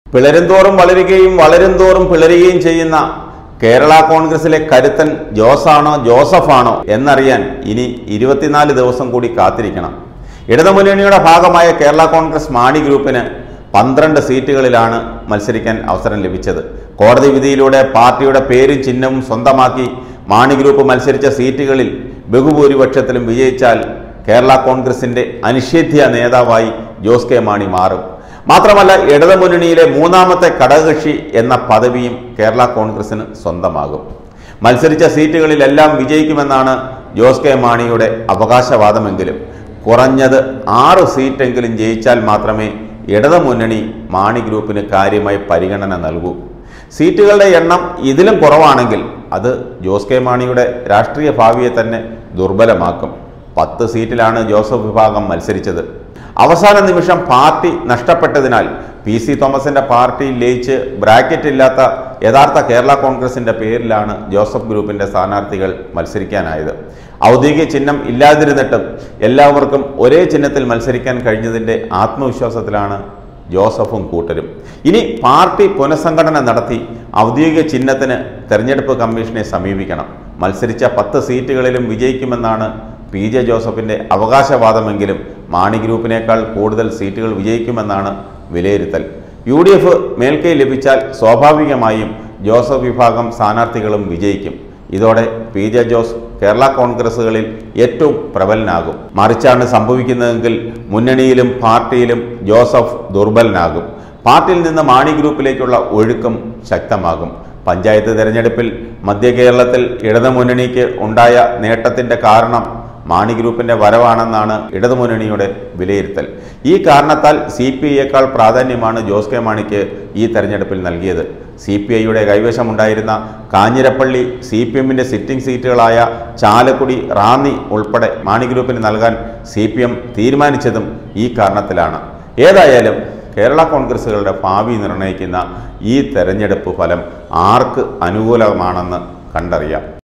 പിളരും തോറും വളരുകയും വളരും തോറും പിളരുകയും ചെയ്യുന്ന കേരള കോൺഗ്രസിലെ കരുത്തൻ ജോസാണോ ജോസഫാണോ എന്നറിയാൻ ഇനി ഇരുപത്തിനാല് ദിവസം കൂടി കാത്തിരിക്കണം ഇടതുമുന്നണിയുടെ ഭാഗമായ കേരള കോൺഗ്രസ് മാണി ഗ്രൂപ്പിന് പന്ത്രണ്ട് സീറ്റുകളിലാണ് മത്സരിക്കാൻ അവസരം ലഭിച്ചത് കോടതി വിധിയിലൂടെ പാർട്ടിയുടെ പേരും ചിഹ്നവും സ്വന്തമാക്കി മാണി ഗ്രൂപ്പ് മത്സരിച്ച സീറ്റുകളിൽ ബഹുഭൂരിപക്ഷത്തിലും വിജയിച്ചാൽ കേരള കോൺഗ്രസിന്റെ അനിഷേധ്യ നേതാവായി ജോസ് കെ മാണി മാറും മാത്രമല്ല ഇടതുമുന്നണിയിലെ മൂന്നാമത്തെ ഘടകകക്ഷി എന്ന പദവിയും കേരള കോൺഗ്രസിന് സ്വന്തമാകും മത്സരിച്ച സീറ്റുകളിലെല്ലാം വിജയിക്കുമെന്നാണ് ജോസ് കെ മാണിയുടെ അവകാശവാദമെങ്കിലും കുറഞ്ഞത് ആറ് സീറ്റെങ്കിലും ജയിച്ചാൽ മാത്രമേ ഇടതുമുന്നണി മാണി ഗ്രൂപ്പിന് കാര്യമായി പരിഗണന നൽകൂ സീറ്റുകളുടെ എണ്ണം ഇതിലും കുറവാണെങ്കിൽ അത് ജോസ് കെ മാണിയുടെ രാഷ്ട്രീയ ഭാവിയെ തന്നെ ദുർബലമാക്കും പത്ത് സീറ്റിലാണ് ജോസഫ് വിഭാഗം മത്സരിച്ചത് അവസാന നിമിഷം പാർട്ടി നഷ്ടപ്പെട്ടതിനാൽ പി സി തോമസിന്റെ പാർട്ടിയിൽ ലയിച്ച് ബ്രാക്കറ്റ് ഇല്ലാത്ത യഥാർത്ഥ കേരള കോൺഗ്രസിന്റെ പേരിലാണ് ജോസഫ് ഗ്രൂപ്പിന്റെ സ്ഥാനാർത്ഥികൾ മത്സരിക്കാനായത് ഔദ്യോഗിക ചിഹ്നം ഇല്ലാതിരുന്നിട്ടും എല്ലാവർക്കും ഒരേ ചിഹ്നത്തിൽ മത്സരിക്കാൻ കഴിഞ്ഞതിന്റെ ആത്മവിശ്വാസത്തിലാണ് ജോസഫും കൂട്ടരും ഇനി പാർട്ടി പുനഃസംഘടന നടത്തി ഔദ്യോഗിക ചിഹ്നത്തിന് തെരഞ്ഞെടുപ്പ് കമ്മീഷനെ സമീപിക്കണം മത്സരിച്ച പത്ത് സീറ്റുകളിലും വിജയിക്കുമെന്നാണ് പി ജെ ജോസഫിന്റെ അവകാശവാദമെങ്കിലും മാണി ഗ്രൂപ്പിനേക്കാൾ കൂടുതൽ സീറ്റുകൾ വിജയിക്കുമെന്നാണ് വിലയിരുത്തൽ യു ഡി എഫ് മേൽക്കൈ ലഭിച്ചാൽ സ്വാഭാവികമായും ജോസഫ് വിഭാഗം സ്ഥാനാർത്ഥികളും വിജയിക്കും ഇതോടെ പി ജെ ജോസ് കേരള കോൺഗ്രസുകളിൽ ഏറ്റവും പ്രബലനാകും മറിച്ചാണ് സംഭവിക്കുന്നതെങ്കിൽ മുന്നണിയിലും പാർട്ടിയിലും ജോസഫ് ദുർബലനാകും പാർട്ടിയിൽ നിന്ന് മാണി ഗ്രൂപ്പിലേക്കുള്ള ഒഴുക്കും ശക്തമാകും പഞ്ചായത്ത് തെരഞ്ഞെടുപ്പിൽ മധ്യ കേരളത്തിൽ ഇടതുമുന്നണിക്ക് ഉണ്ടായ നേട്ടത്തിന്റെ കാരണം മാണി ഗ്രൂപ്പിന്റെ വരവാണെന്നാണ് ഇടതുമുന്നണിയുടെ വിലയിരുത്തൽ ഈ കാരണത്താൽ സി പി ഐയേക്കാൾ പ്രാധാന്യമാണ് ജോസ് കെ മാണിക്ക് ഈ തെരഞ്ഞെടുപ്പിൽ നൽകിയത് സി പി ഐയുടെ കൈവശമുണ്ടായിരുന്ന കാഞ്ഞിരപ്പള്ളി സി പി എമ്മിൻ്റെ സിറ്റിംഗ് സീറ്റുകളായ ചാലക്കുടി റാന്നി ഉൾപ്പെടെ മാണി ഗ്രൂപ്പിന് നൽകാൻ സി പി എം തീരുമാനിച്ചതും ഈ കാരണത്തിലാണ് ഏതായാലും കേരള കോൺഗ്രസുകളുടെ ഭാവി നിർണ്ണയിക്കുന്ന ഈ തെരഞ്ഞെടുപ്പ് ഫലം ആർക്ക് അനുകൂലമാണെന്ന് കണ്ടറിയാം